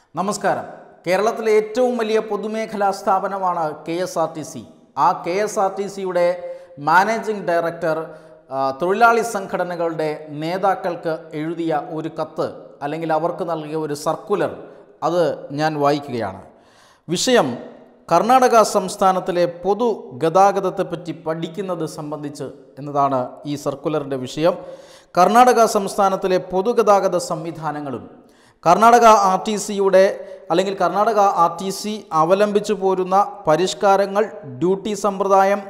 നമസ്കാരം കേരളത്തിലെ ഏറ്റവും വലിയ പൊതുമേഖലാ സ്ഥാപനമാണ് K S R T C ആ കെ എസ് ആർ ടി സിയുടെ മാനേജിംഗ് ഡയറക്ടർ ആ, തൊഴിലാളി സംഘടനകളുടെ നേതാക്കൾക്ക് എഴുതിയ ഒരു കത്ത് അല്ലെങ്കിൽ അവർക്ക് നൽകിയ ഒരു സർക്കുലർ അത് ഞാൻ വായിക്കുകയാണ് വിഷയം കർണാടക സംസ്ഥാനത്തിലെ പൊതു ഗതാഗതത്തെപ്പറ്റി പഠിക്കുന്നത് സംബന്ധിച്ച് എന്നതാണ് ഈ സർക്കുലറിൻ്റെ വിഷയം കർണാടക സംസ്ഥാനത്തിലെ പൊതുഗതാഗത സംവിധാനങ്ങളും കർണാടക ആർ ടി സിയുടെ അല്ലെങ്കിൽ കർണാടക ആർ ടി സി അവലംബിച്ചു പോരുന്ന പരിഷ്കാരങ്ങൾ ഡ്യൂട്ടി സമ്പ്രദായം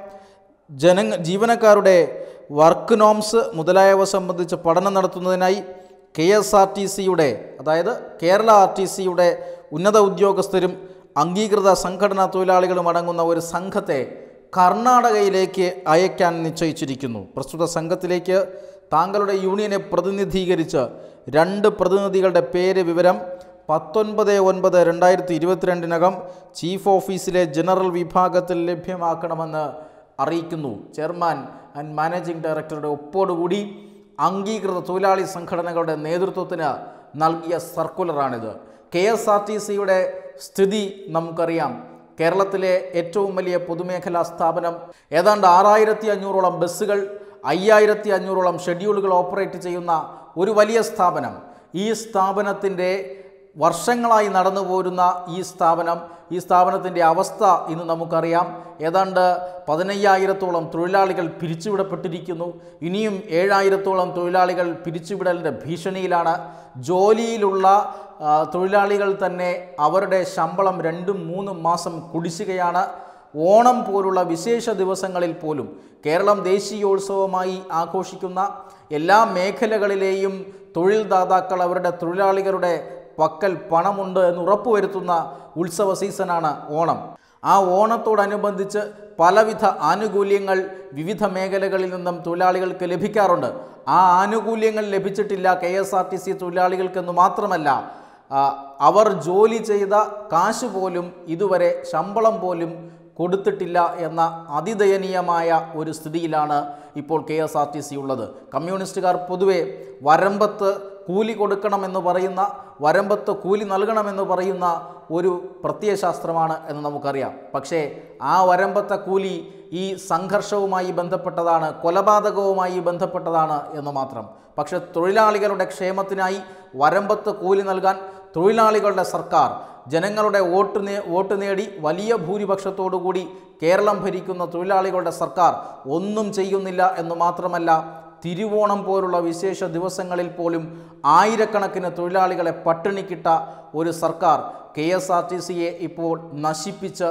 ജന ജീവനക്കാരുടെ വർക്ക് നോംസ് മുതലായവ സംബന്ധിച്ച് പഠനം നടത്തുന്നതിനായി കെ എസ് ആർ ടി സിയുടെ അതായത് കേരള ആർ ടി സിയുടെ ഉന്നത ഉദ്യോഗസ്ഥരും അംഗീകൃത സംഘടനാ തൊഴിലാളികളും അടങ്ങുന്ന ഒരു സംഘത്തെ കർണാടകയിലേക്ക് അയക്കാൻ നിശ്ചയിച്ചിരിക്കുന്നു പ്രസ്തുത സംഘത്തിലേക്ക് താങ്കളുടെ യൂണിയനെ പ്രതിനിധീകരിച്ച് രണ്ട് പ്രതിനിധികളുടെ പേര് വിവരം പത്തൊൻപത് ഒൻപത് രണ്ടായിരത്തി ഇരുപത്തിരണ്ടിനകം ചീഫ് ഓഫീസിലെ ജനറൽ വിഭാഗത്തിൽ ലഭ്യമാക്കണമെന്ന് അറിയിക്കുന്നു ചെയർമാൻ ആൻഡ് മാനേജിംഗ് ഡയറക്ടറുടെ ഒപ്പോടുകൂടി അംഗീകൃത തൊഴിലാളി സംഘടനകളുടെ നേതൃത്വത്തിന് നൽകിയ സർക്കുലറാണിത് കെ എസ് ആർ ടി സിയുടെ സ്ഥിതി നമുക്കറിയാം കേരളത്തിലെ ഏറ്റവും വലിയ പൊതുമേഖലാ സ്ഥാപനം ഏതാണ്ട് ആറായിരത്തി അഞ്ഞൂറോളം ബസ്സുകൾ അയ്യായിരത്തി അഞ്ഞൂറോളം ഷെഡ്യൂളുകൾ ഓപ്പറേറ്റ് ചെയ്യുന്ന ഒരു വലിയ സ്ഥാപനം ഈ സ്ഥാപനത്തിൻ്റെ വർഷങ്ങളായി നടന്നു പോരുന്ന ഈ സ്ഥാപനം ഈ സ്ഥാപനത്തിൻ്റെ അവസ്ഥ ഇന്ന് നമുക്കറിയാം ഏതാണ്ട് പതിനയ്യായിരത്തോളം തൊഴിലാളികൾ പിരിച്ചുവിടപ്പെട്ടിരിക്കുന്നു ഇനിയും ഏഴായിരത്തോളം തൊഴിലാളികൾ പിരിച്ചുവിടലിൻ്റെ ഭീഷണിയിലാണ് ജോലിയിലുള്ള ആ, തൊഴിലാളികൾ തന്നെ അവരുടെ ശമ്പളം രണ്ടും മൂന്നും മാസം കുടിശ്ശികയാണ് ഓണം പോലുള്ള വിശേഷ ദിവസങ്ങളിൽ പോലും കേരളം ദേശീയോത്സവമായി ആഘോഷിക്കുന്ന എല്ലാ മേഖലകളിലെയും തൊഴിൽ ദാതാക്കൾ അവരുടെ തൊഴിലാളികളുടെ പക്കൽ പണമുണ്ട് എന്ന് ഉറപ്പുവരുത്തുന്ന ഉത്സവ സീസണാണ് ഓണം ആ ഓണത്തോടനുബന്ധിച്ച് പലവിധ ആനുകൂല്യങ്ങൾ വിവിധ മേഖലകളിൽ നിന്നും തൊഴിലാളികൾക്ക് ലഭിക്കാറുണ്ട് ആ ആനുകൂല്യങ്ങൾ ലഭിച്ചിട്ടില്ല K S R T C തൊഴിലാളികൾക്കെന്ന് മാത്രമല്ല ആ, അവർ ജോലി ചെയ്ത കാശ് പോലും ഇതുവരെ ശമ്പളം പോലും കൊടുത്തിട്ടില്ല എന്ന അതിദയനീയമായ ഒരു സ്ഥിതിയിലാണ് ഇപ്പോൾ K S R T C ഉള്ളത് കമ്മ്യൂണിസ്റ്റുകാർ പൊതുവെ വരമ്പത്ത് കൂലി കൊടുക്കണമെന്ന് പറയുന്ന വരമ്പത്ത് കൂലി നൽകണമെന്ന് പറയുന്ന ഒരു പ്രത്യയശാസ്ത്രമാണ് എന്ന് നമുക്കറിയാം പക്ഷേ ആ വരമ്പത്തെ കൂലി ഈ സംഘർഷവുമായി ബന്ധപ്പെട്ടതാണ് കൊലപാതകവുമായി ബന്ധപ്പെട്ടതാണ് എന്ന് മാത്രം പക്ഷേ തൊഴിലാളികളുടെ ക്ഷേമത്തിനായി വരമ്പത്ത് കൂലി നൽകാൻ തൊഴിലാളികളുടെ സർക്കാർ ജനങ്ങളുടെ വോട്ട് നേ വോട്ട് നേടി വലിയ ഭൂരിപക്ഷത്തോടുകൂടി കേരളം ഭരിക്കുന്ന തൊഴിലാളികളുടെ സർക്കാർ ഒന്നും ചെയ്യുന്നില്ല എന്ന് മാത്രമല്ല തിരുവോണം പോലുള്ള വിശേഷ ദിവസങ്ങളിൽ പോലും ആയിരക്കണക്കിന് തൊഴിലാളികളെ പട്ടിണിക്കിട്ട ഒരു സർക്കാർ കെ എസ് ആർ ടി സിയെ ഇപ്പോൾ നശിപ്പിച്ച്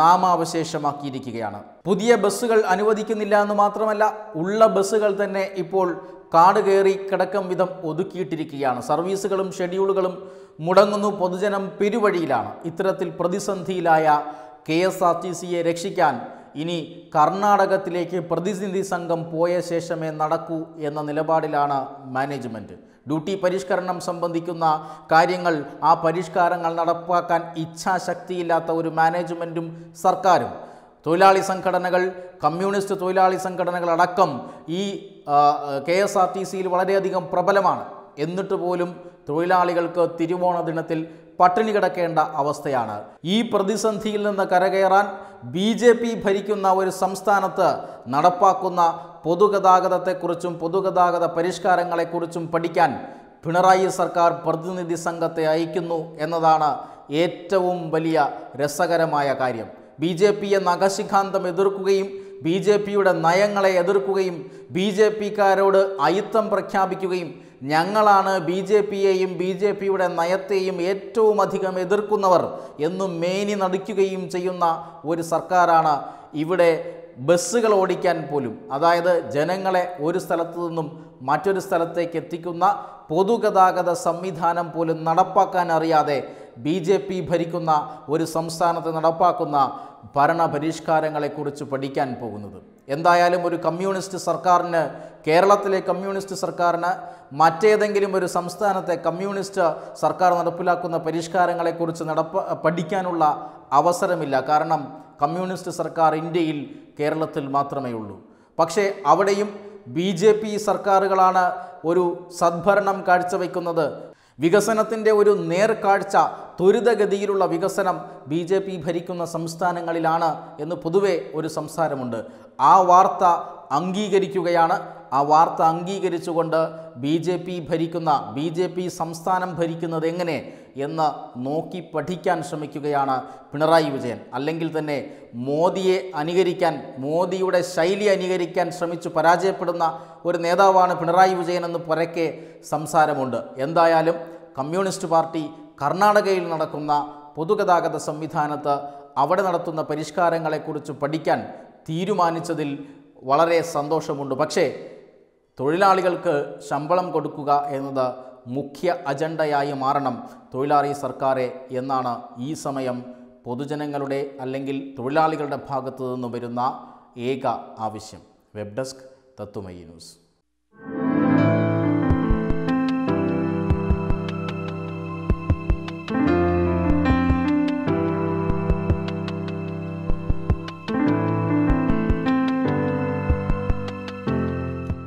നാമാവശേഷമാക്കിയിരിക്കുകയാണ് പുതിയ ബസ്സുകൾ അനുവദിക്കുന്നില്ല എന്ന് മാത്രമല്ല ഉള്ള ബസ്സുകൾ തന്നെ ഇപ്പോൾ കാട് കയറി കിടക്കും വിധം ഒതുക്കിയിട്ടിരിക്കുകയാണ് സർവീസുകളും ഷെഡ്യൂളുകളും മുടങ്ങുന്നു പൊതുജനം പെരുവഴിയിലാണ് ഇത്തരത്തിൽ പ്രതിസന്ധിയിലായ കെ എസ് ആർ ടി സിയെ രക്ഷിക്കാൻ ഇനി കർണാടകത്തിലേക്ക് പ്രതിനിധി സംഘം പോയ ശേഷമേ നടക്കൂ എന്ന നിലപാടിലാണ് മാനേജ്മെൻറ്റ് ഡ്യൂട്ടി പരിഷ്കരണം സംബന്ധിക്കുന്ന കാര്യങ്ങൾ ആ പരിഷ്കാരങ്ങൾ നടപ്പാക്കാൻ ഇച്ഛാശക്തിയില്ലാത്ത ഒരു മാനേജ്മെൻറ്റും സർക്കാരും തൊഴിലാളി സംഘടനകൾ കമ്മ്യൂണിസ്റ്റ് തൊഴിലാളി സംഘടനകൾ അടക്കം ഈ കെ എസ് ആർ ടി സിയിൽ വളരെയധികം പ്രബലമാണ് എന്നിട്ട് പോലും തൊഴിലാളികൾക്ക് തിരുവോണ ദിനത്തിൽ പട്ടിണി കിടക്കേണ്ട അവസ്ഥയാണ് ഈ പ്രതിസന്ധിയിൽ നിന്ന് കരകയറാൻ ബി ജെ പി ഭരിക്കുന്ന ഒരു സംസ്ഥാനത്ത് നടപ്പാക്കുന്ന പൊതുഗതാഗതത്തെക്കുറിച്ചും പൊതുഗതാഗത പരിഷ്കാരങ്ങളെക്കുറിച്ചും പഠിക്കാൻ പിണറായി സർക്കാർ പ്രതിനിധി സംഘത്തെ അയക്കുന്നു എന്നതാണ് ഏറ്റവും വലിയ രസകരമായ കാര്യം ബി ജെ പിയെ നഖശിഖാന്തം എതിർക്കുകയും ബി ജെ പിയുടെ നയങ്ങളെ എതിർക്കുകയും ബി ജെ പിക്കാരോട് അയിത്തം പ്രഖ്യാപിക്കുകയും ഞങ്ങളാണ് ബി ജെ പിയെയും ബി ജെ പിയുടെ നയത്തെയും ഏറ്റവും അധികം എതിർക്കുന്നവർ എന്നും മേനി നടിക്കുകയും ചെയ്യുന്ന ഒരു സർക്കാരാണ് ഇവിടെ ബസ്സുകൾ ഓടിക്കാൻ പോലും അതായത് ജനങ്ങളെ ഒരു സ്ഥലത്തു നിന്നും മറ്റൊരു സ്ഥലത്തേക്ക് എത്തിക്കുന്ന പൊതുഗതാഗത സംവിധാനം പോലും നടപ്പാക്കാൻ അറിയാതെ ബി ജെ പി ഭരിക്കുന്ന ഒരു സംസ്ഥാനത്ത് നടപ്പാക്കുന്ന ഭരണപരിഷ്കാരങ്ങളെക്കുറിച്ച് പഠിക്കാൻ പോകുന്നത് എന്തായാലും ഒരു കമ്മ്യൂണിസ്റ്റ് സർക്കാരിന് കേരളത്തിലെ കമ്മ്യൂണിസ്റ്റ് സർക്കാരിന് മറ്റേതെങ്കിലും ഒരു സംസ്ഥാനത്തെ കമ്മ്യൂണിസ്റ്റ് സർക്കാർ നടപ്പിലാക്കുന്ന പരിഷ്കാരങ്ങളെക്കുറിച്ച് നടപ്പ പഠിക്കാനുള്ള അവസരമില്ല കാരണം കമ്മ്യൂണിസ്റ്റ് സർക്കാർ ഇന്ത്യയിൽ കേരളത്തിൽ മാത്രമേ ഉള്ളൂ പക്ഷേ അവിടെയും ബി ജെ പി സർക്കാരുകളാണ് ഒരു സദ്ഭരണം കാഴ്ചവെക്കുന്നത് വികസനത്തിൻ്റെ ഒരു നേർക്കാഴ്ച ത്വരിതഗതിയിലുള്ള വികസനം ബി ജെ പി ഭരിക്കുന്ന സംസ്ഥാനങ്ങളിലാണ് എന്ന് പൊതുവെ ഒരു സംസാരമുണ്ട് ആ വാർത്ത അംഗീകരിക്കുകയാണ് ആ വാർത്ത അംഗീകരിച്ചുകൊണ്ട് ബി ജെ പി ഭരിക്കുന്ന ബി ജെ പി സംസ്ഥാനം ഭരിക്കുന്നത് എങ്ങനെ എന്ന് നോക്കി പഠിക്കാൻ ശ്രമിക്കുകയാണ് പിണറായി വിജയൻ അല്ലെങ്കിൽ തന്നെ മോദിയെ അനുകരിക്കാൻ മോദിയുടെ ശൈലി അനുകരിക്കാൻ ശ്രമിച്ചു പരാജയപ്പെടുന്ന ഒരു നേതാവാണ് പിണറായി വിജയൻ എന്ന് പരക്കെ സംസാരമുണ്ട് എന്തായാലും കമ്മ്യൂണിസ്റ്റ് പാർട്ടി കർണാടകയിൽ നടക്കുന്ന പൊതുഗതാഗത സംവിധാനത്ത് അവിടെ നടത്തുന്ന പരിഷ്കാരങ്ങളെക്കുറിച്ച് പഠിക്കാൻ തീരുമാനിച്ചതിൽ വളരെ സന്തോഷമുണ്ട് പക്ഷേ തൊഴിലാളികൾക്ക് ശമ്പളം കൊടുക്കുക എന്നത് മുഖ്യ അജണ്ടയായി മാറണം തൊഴിലാളി സർക്കാരെ എന്നാണ് ഈ സമയം പൊതുജനങ്ങളുടെ അല്ലെങ്കിൽ തൊഴിലാളികളുടെ ഭാഗത്തു നിന്ന് വരുന്ന ഏക ആവശ്യം വെബ് ഡെസ്ക് തത്തുമയി ന്യൂസ്